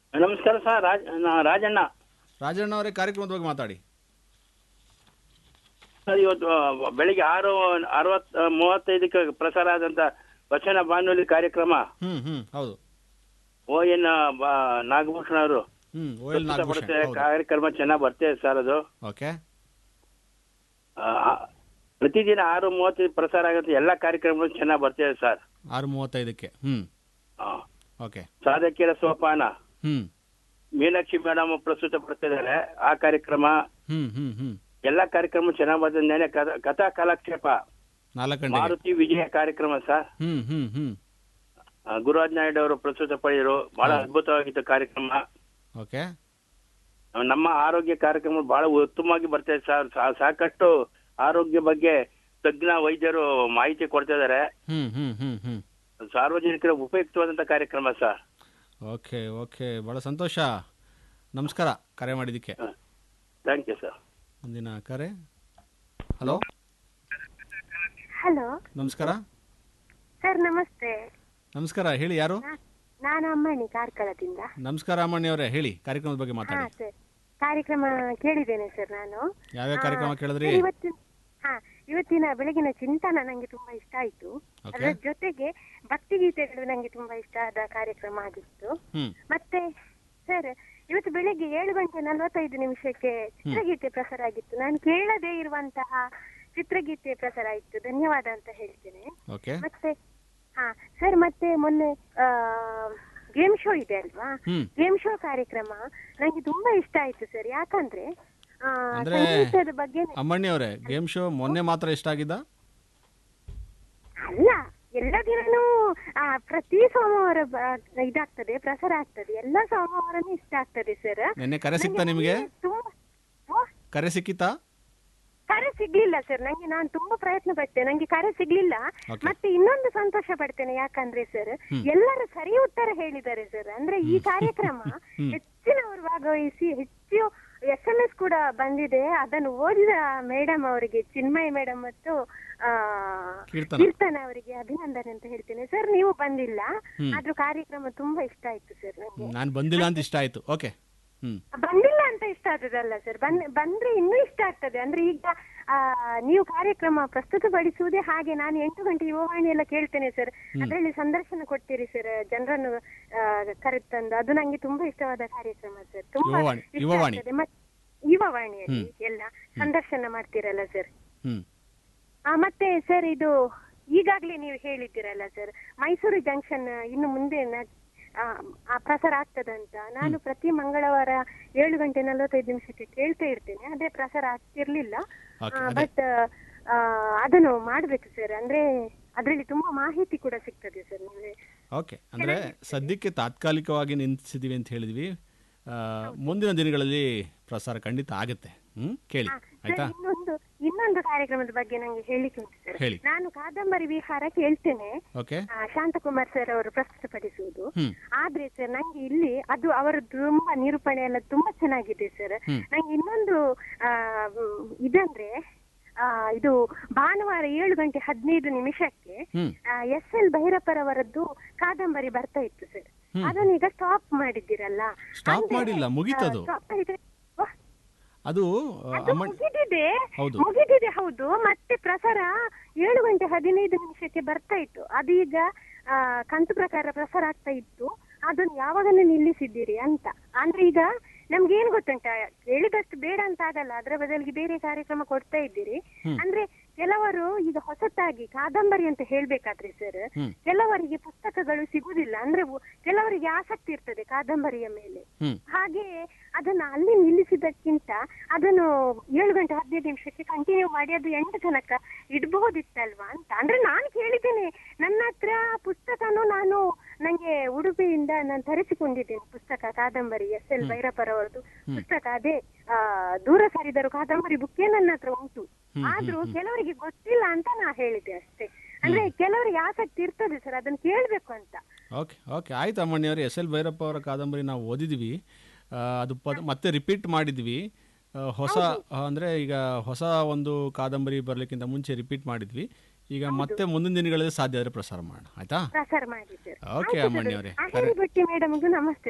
ನಮಸ್ಕಾರ ಸರ್ ರಾಜ್ ನಾ ರಾಜಣ್ಣ ರಾಜಣ್ಣ ಅವರೇ ಕಾರ್ಯಕ್ರಮದ ಬಗ್ಗೆ ಮಾತಾಡಿ ಸರ್ ಇವತ್ತು ಆ, ಬೆಳಿಗ್ಗೆ ಆರು ಅರವತ್ ಮೂವತ್ತೈದಕ್ಕೆ ಪ್ರಸಾರ ಆದಂತ ವಚನ ಬಾನುಲಿ ಕಾರ್ಯಕ್ರಮ ಹ್ಞೂ ಹ್ಞೂ ಹೌದು ಓ ಎನ್ ಬ- ನಾಗಭೂಷಣ ಅವರು ಹ್ಞೂ ಓ ಎಲ್ ನಾಗಭೂಷಣ್ ಪ್ರಸ್ತುತಪಡಿಸಿದ ಹೌದು ಕಾರ್ಯಕ್ರಮ ಚೆನ್ನಾಗಿ ಬರ್ತಿದೆ ಸರ್ ಅದು ಓಕೆ ಆ, ಆ, ಪ್ರತಿದಿನ ಆರು ಮೂವತ್ತೈದು ಪ್ರಸಾರ ಆಗುತ್ತೆ ಎಲ್ಲ ಕಾರ್ಯಕ್ರಮಗಳು ಚೆನ್ನಾಗಿ ಬರ್ತಿದೆ ಸರ್ ಆರು ಮೂವತ್ತೈದಕ್ಕೆ ಹ್ಞೂ ಆ, ಓಕೆ ಸಾಧಕಿಯರ ಸೋಪಾನ ಹ್ಞೂ ಮೀನಾಕ್ಷಿ ಮೇಡಮ್ ಪ್ರಸ್ತುತ ಪಡಿಸಿದ್ದಾರೆ ಆ ಕಾರ್ಯಕ್ರಮ ಹ್ಞೂ ಹ್ಞೂ ಹ್ಞೂ ಎಲ್ಲ ಕಾರ್ಯಕ್ರಮ ಚೆನ್ನಾಗಿ ಬರ್ತಿದೆ ನೆನೆ ಕಥಾ- ಕಥಾ ಕಾಲಕ್ಷೇಪ ನಾಲ್ಕು ಗಂಟೆಗೆ ಮಾರುತಿ ವಿಜಯ ಕಾರ್ಯಕ್ರಮ ಸರ್ ಹ್ಞೂ ಹ್ಞೂ ಹ್ಞೂ ಆ, ಗುರುರಾಜ್ ನಾಯ್ಡು ಅವರು ಪ್ರಸ್ತುತ ಪಡೆದರು ಬಹಳ ಅದ್ಭುತವಾಗಿತ್ತು ಕಾರ್ಯಕ್ರಮ ಓಕೆ ಆ, ನಮ್ಮ ಆರೋಗ್ಯ ಕಾರ್ಯಕ್ರಮ ಬಹಳ ಉತ್ತಮವಾಗಿ ಬರ್ತಾ ಇದೆ ಸರ್ ಸಾ- ಸಾಕಷ್ಟು ಆರೋಗ್ಯ ಬಗ್ಗೆ ತಜ್ಞ ವೈದ್ಯರು ಮಾಹಿತಿ ಕೊಡ್ತಾ ಇದ್ದಾರೆ ಹ್ಞೂ ಹ್ಞೂ ಹ್ಞೂ ಹ್ಞೂ ಸಾರ್ವಜನಿಕರ ಉಪಯುಕ್ತವಾದಂತ ಕಾರ್ಯಕ್ರಮ ಸರ್ ಓಕೆ ಓಕೆ ಭಾಳ ಸಂತೋಷ ನಮಸ್ಕಾರ ಕರೆ ಮಾಡಿದ್ದಕ್ಕೆ ಥ್ಯಾಂಕ್ ಯು ಸರ್ ಮುಂದಿನ ಕರೆ ಹಲೋ ಹಲೋ ನಮಸ್ಕಾರ ಸರ್ ನಮಸ್ತೆ ನಮಸ್ಕಾರ ಹೇಳಿ ಯಾರು ನಾ- ನಾನು ಅಮ್ಮಣಿ ಕಾರ್ಕಳದಿಂದ ನಮಸ್ಕಾರ ಅಮ್ಮಣ್ಣಿ ಅವರೇ ಹೇಳಿ ಕಾರ್ಯಕ್ರಮದ ಬಗ್ಗೆ ಹಾ ಮಾತಾಡಿ ಸರ್ ಕಾರ್ಯಕ್ರಮ ಕೇಳಿದ್ದೇನೆ ಸರ್ ನಾನು ಯಾವ್ಯಾವ ಆ, ಕಾರ್ಯಕ್ರಮ ಕೇಳಿದ್ರಿ ಸರ್, ಇವತ್ತಿನ ಹಾ ಇವತ್ತಿನ ಬೆಳಗಿನ ಚಿಂತನ ನಂಗೆ ತುಂಬಾ ಇಷ್ಟ ಆಯ್ತು Okay. ಅದರ ಜೊತೆಗೆ ಭಕ್ತಿಗೀತೆಗಳು ನಂಗೆ ತುಂಬಾ ಇಷ್ಟ ಆದ ಕಾರ್ಯಕ್ರಮ ಆಗಿತ್ತು ಹ್ಞೂ ಮತ್ತೆ ಸರ್ ಇವತ್ತು ಬೆಳಿಗ್ಗೆ ಏಳು ಗಂಟೆ ನಲವತ್ತೈದು ನಿಮಿಷಕ್ಕೆ ಚಿತ್ರಗೀತೆ ಪ್ರಸಾರ ಆಗಿತ್ತು ನಾನು ಕೇಳದೇ ಇರುವಂತಹ ಚಿತ್ರಗೀತೆ ಪ್ರಸಾರ ಆಯಿತು ಧನ್ಯವಾದ ಅಂತ ಹೇಳ್ತೇನೆ ಓಕೆ ಮತ್ತೆ ಹಾ ಸರ್ ಮತ್ತೆ ಮೊನ್ನೆ ಗೇಮ್ ಶೋ ಇದೆ ಅಲ್ವಾ ಹ್ಮ್. ಗೇಮ್ ಶೋ ಕಾರ್ಯಕ್ರಮ ನಂಗೆ ತುಂಬಾ ಇಷ್ಟ ಆಯ್ತು ಸರ್ ಯಾಕಂದ್ರೆ ಆ, ಅಂದ್ರೆ ಸಂಗೀತದ ಬಗ್ಗೆ ಅಮ್ಮಣ್ಣಿ ಅವರೇ ಗೇಮ್ ಶೋ ಮೊನ್ನೆ ಮಾತ್ರ ಇಷ್ಟ ಆಗಿದ್ದ ಅಲ್ಲ ಎಲ್ಲ ದಿನನೂ ಆ, ಪ್ರತಿ ಸೋಮವಾರ ಬ- ಇದಾಗ್ತದೆ ಪ್ರಸಾರ ಆಗ್ತದೆ ಎಲ್ಲ ಸೋಮವಾರನೂ ಇಷ್ಟ ಆಗ್ತದೆ ಸರ್ ನಿನ್ನೆ ಕರೆ ಸಿಕ್ತಾ ನಿಮಗೆ ತುಂಬಾ ಓ, ಕರೆ ಸಿಕ್ಕಿತಾ ಕರೆ ಸಿಗ್ಲಿಲ್ಲ ಸರ್ ನಂಗೆ ನಾನು ತುಂಬಾ ಪ್ರಯತ್ನ ಪಟ್ಟೆ ನಂಗೆ ಕರೆ ಸಿಗ್ಲಿಲ್ಲ Okay. ಮತ್ತೆ ಇನ್ನೊಂದು ಸಂತೋಷ ಪಡ್ತೇನೆ ಯಾಕಂದ್ರೆ ಸರ್ ಎಲ್ಲರೂ ಸರಿ ಉತ್ತರ ಹೇಳಿದ್ದಾರೆ ಸರ್ ಅಂದ್ರೆ ಈ ಕಾರ್ಯಕ್ರಮ ಹೆಚ್ಚಿನವರು ಭಾಗವಹಿಸಿ ಹೆಚ್ಚು ಎಸ್ ಎಂ ಎಸ್ ಕೂಡ ಬಂದಿದೆ ಅದನ್ನು ಓದಿದ ಮೇಡಮ್ ಅವರಿಗೆ ಚಿನ್ಮಯ್ ಮೇಡಮ್ ಮತ್ತು ಆ, ಕೀರ್ತನ. ಕೀರ್ತನ ಅವರಿಗೆ ಅಭಿನಂದನೆ ಅಂತ ಹೇಳ್ತೇನೆ ಸರ್ ನೀವು ಬಂದಿಲ್ಲ ಆದ್ರೂ ಕಾರ್ಯಕ್ರಮ ತುಂಬಾ ಇಷ್ಟ ಆಯ್ತು ಸರ್ ನಂಗೆ ನಾನು ಬಂದಿಲ್ಲ ಅಂತ ಇಷ್ಟ ಆಯ್ತು ಓಕೆ ಹ್ಞೂ ಬಂದಿಲ್ಲ ಅಂತ ಇಷ್ಟ ಆದದಲ್ಲ ಸರ್ ಬಂದ್ ಬಂದ್ರೆ ಇನ್ನೂ ಇಷ್ಟ ಆಗ್ತದೆ ಅಂದ್ರೆ ಈಗ ಆ, ನೀವು ಕಾರ್ಯಕ್ರಮ ಪ್ರಸ್ತುತಪಡಿಸುವುದೇ ಹಾಗೆ ನಾನು ಎಂಟು ಗಂಟೆ ಯುವವಾಣಿ ಎಲ್ಲ ಕೇಳ್ತೇನೆ ಸರ್ ಅದರಲ್ಲಿ ಸಂದರ್ಶನ ಕೊಡ್ತೀರಿ ಸರ್ ಜನರನ್ನು ಆ, ಕರೆತಂದು ಅದು ನಂಗೆ ತುಂಬಾ ಇಷ್ಟವಾದ ಕಾರ್ಯಕ್ರಮ ಸರ್ ತುಂಬಾ ಯುವವಾಣಿ, ಇಷ್ಟ ಯುವವಾಣಿ. ಆಗ್ತದೆ. ಮತ್- ಯುವವಾಣಿಯಲ್ಲಿ ಎಲ್ಲ ಸಂದರ್ಶನ ಮಾಡ್ತೀರಲ್ಲ ಸರ್ ಹ್ಞೂ ಆ, ಮತ್ತೆ ಸರ್ ಇದು ಈಗಾಗ್ಲೇ ನೀವು ಹೇಳಿದ್ದೀರಲ್ಲ ಸರ್ ಮೈಸೂರು ಜಂಕ್ಷನ್ ಇನ್ನು ಮುಂದೆ ನ- ಆ, ಆ ಪ್ರಸಾರ ಆಗ್ತದಂತ ನಾನು ಪ್ರತಿ ಮಂಗಳವಾರ ಏಳು ಗಂಟೆ ನಲವತ್ತೈದು ನಿಮಿಷಕ್ಕೆ ಕೇಳ್ತಾ ಇರ್ತೇನೆ ಅದೇ ಪ್ರಸಾರ ಆಗ್ತಿರ್ಲಿಲ್ಲ Okay, ಅದೇ. ಬಟ್ ಅದನ್ನು ಮಾಡ್ಬೇಕು ಸರ್ ಅಂದ್ರೆ ಅದರಲ್ಲಿ ತುಂಬಾ ಮಾಹಿತಿ ಕೂಡ ಸಿಗ್ತದೆ ಸರ್ ನೀವು ಓಕೆ ಅಂದರೆ ಸದ್ಯಕ್ಕೆ ತಾತ್ಕಾಲಿಕವಾಗಿ ನಿಲ್ಲಿಸಿದ್ದೀವಿ ಅಂತ ಹೇಳಿದ್ವಿ ಆ, ಮುಂದಿನ ದಿನಗಳಲ್ಲಿ ಪ್ರಸಾರ ಖಂಡಿತ ಆಗುತ್ತೆ ಹ್ಞೂ ಕೇಳಿ ಸರ್, ಆಯ್ತಾ ಇನ್ನೊಂದು ಇನ್ನೊಂದು ಕಾರ್ಯಕ್ರಮದ ಬಗ್ಗೆ ನಂಗೆ ಹೇಳಿಕ್ಕೆ ಉಂಟು ಸರ್ ಹೇಳಿ. ನಾನು ಕಾದಂಬರಿ ವಿಹಾರ ಕೇಳ್ತೇನೆ ಓಕೆ ಆ, ಶಾಂತಕುಮಾರ್ ಸರ್ ಅವರು ಪ್ರಸ್ತುತಪಡಿಸುವುದು ಹ್ಮ್. ಆದ್ರೆ ಸರ್ ನಂಗೆ ಇಲ್ಲಿ ಅದು ಅವರ ತುಂಬಾ ನಿರೂಪಣೆ ಎಲ್ಲ ತುಂಬಾ ಚೆನ್ನಾಗಿದೆ ಸರ್ ಹ್ಮ್. ನಂಗೆ ಇನ್ನೊಂದು ಆ, ಮ್, ಇದಂದ್ರೆ ಆ, ಇದು ಭಾನುವಾರ ಏಳು ಗಂಟೆ ಹದಿನೈದು ನಿಮಿಷಕ್ಕೆ ಹ್ಮ್. ಎಸ್ ಎಲ್ ಭೈರಪ್ಪರವರದ್ದು ಕಾದಂಬರಿ ಬರ್ತಾ ಇತ್ತು ಸರ್ ಅದನ್ನ ಈಗ ಸ್ಟಾಪ್ ಮಾಡಿದ್ದೀರಲ್ಲ Stop ಅಂದ್ರೆ, ಮಾಡಿಲ್ಲ, ಮುಗೀತದು. ಆ, stop ಮಾಡಿದ್ರೆ ವಾಹ್, ಅದು ಆ, ಅದು ಅಮ್ಮ ಮುಗಿದಿದೆ ಹೌದು. ಮುಗಿದಿದೆ ಹೌದು ಮತ್ತೆ ಪ್ರಸಾರ ಏಳು ಗಂಟೆ ಹದಿನೈದು ನಿಮಿಷಕ್ಕೆ ಬರ್ತಾ ಇತ್ತು ಅದು ಈಗ ಆ, ಕಂತು ಪ್ರಕಾರ ಪ್ರಸಾರ ಆಗ್ತಾ ಇತ್ತು ಅದನ್ನು ಯಾವಾಗಲೂ ನಿಲ್ಲಿಸಿದ್ದೀರಿ ಅಂತ ಅಂದ್ರೆ ಈಗ ನಮ್ಗೆ ಏನ್ ಗೊತ್ತುಂಟ ಹೇಳಿದಷ್ಟು ಬೇಡ ಅಂತ ಆಗಲ್ಲ ಅದರ ಬದಲಿಗೆ ಬೇರೆ ಕಾರ್ಯಕ್ರಮ ಕೊಡ್ತಾ ಇದ್ದೀರಿ ಅಂದ್ರೆ ಕೆಲವರು ಈಗ ಹೊಸತಾಗಿ ಕಾದಂಬರಿ ಅಂತ ಹೇಳ್ಬೇಕಾದ್ರೆ ಸರ್ ಹ್ಮ್. ಕೆಲವರಿಗೆ ಪುಸ್ತಕಗಳು ಸಿಗುದಿಲ್ಲ ಅಂದ್ರೆ ಒ- ಕೆಲವರಿಗೆ ಆಸಕ್ತಿ ಇರ್ತದೆ ಕಾದಂಬರಿಯ ಮೇಲೆ ಹ್ಮ್. ಹಾಗೆ ಅದನ್ನ ಅಲ್ಲಿ ನಿಲ್ಲಿಸಿದಕ್ಕಿಂತ ಅದನ್ನು ಏಳು ಗಂಟೆ ಹದಿನೈದು ನಿಮಿಷಕ್ಕೆ ಕಂಟಿನ್ಯೂ ಮಾಡಿ ಅದು ಎಂಟು ತನಕ ಇಡ್ಬಹುದಿತ್ತಲ್ವಾ ಅಂತ ಅಂದ್ರೆ ನಾನು ಕೇಳಿದ್ದೇನೆ ನನ್ನ ಹತ್ರ ಪುಸ್ತಕನು ನಾನು ನಂಗೆ ಉಡುಪಿಯಿಂದ ನಾನು ತರಿಸಿಕೊಂಡಿದ್ದೇನೆ ಪುಸ್ತಕ ಕಾದಂಬರಿ ಎಸ್ ಎಲ್ ಭೈರಪ್ಪರವರದು ಪುಸ್ತಕ ಅದೇ ಆ, ದೂರ ಸರಿದರು ಕಾದಂಬರಿ ಬುಕ್ಕೇ ನನ್ನ ಹತ್ರ ಉಂಟು ಆದ್ರೂ ಕೆಲವರಿಗೆ ಗೊತ್ತಿಲ್ಲ ಅಂತ ನಾ ಹೇಳಿದೆ ಅಷ್ಟೇ ಅಂದ್ರೆ ಕೆಲವರಿಗೆ ಆಸಕ್ತಿ ಇರ್ತದೆ ಸರ್ ಅದನ್ನ ಕೇಳ್ಬೇಕು ಅಂತ ಓಕೆ ಓಕೆ ಆಯ್ತು ಅಮ್ಮಣ್ಣಿಯವರು ಎಸ್ ಎಲ್ ಭೈರಪ್ಪ ಅವರ ಕಾದಂಬರಿ ನಾವು ಓದಿದ್ವಿ ಆ, ಅದು ಪದ ಮತ್ತೆ ರಿಪೀಟ್ ಮಾಡಿದ್ವಿ ಆ, ಹೊಸ ಅಂದರೆ ಈಗ ಹೊಸ ಒಂದು ಕಾದಂಬರಿ ಬರಲಿಕ್ಕಿಂತ ಮುಂಚೆ ರಿಪೀಟ್ ಮಾಡಿದ್ವಿ ಈಗ ಮತ್ತೆ ಮುಂದಿನ ದಿನಗಳಲ್ಲಿ ಸಾಧ್ಯ ಆದರೆ ಪ್ರಸಾರ ಮಾಡೋಣ ಆಯ್ತಾ ಪ್ರಸಾರ ಮಾಡಿ ಸರ್ ಓಕೆ ಅಮ್ಮಣ್ಣಿಯವರೇ ಅಹೇರಿ ಭಟ್ಟಿ ಮೇಡಮ್ಗೂ ನಮಸ್ತೆ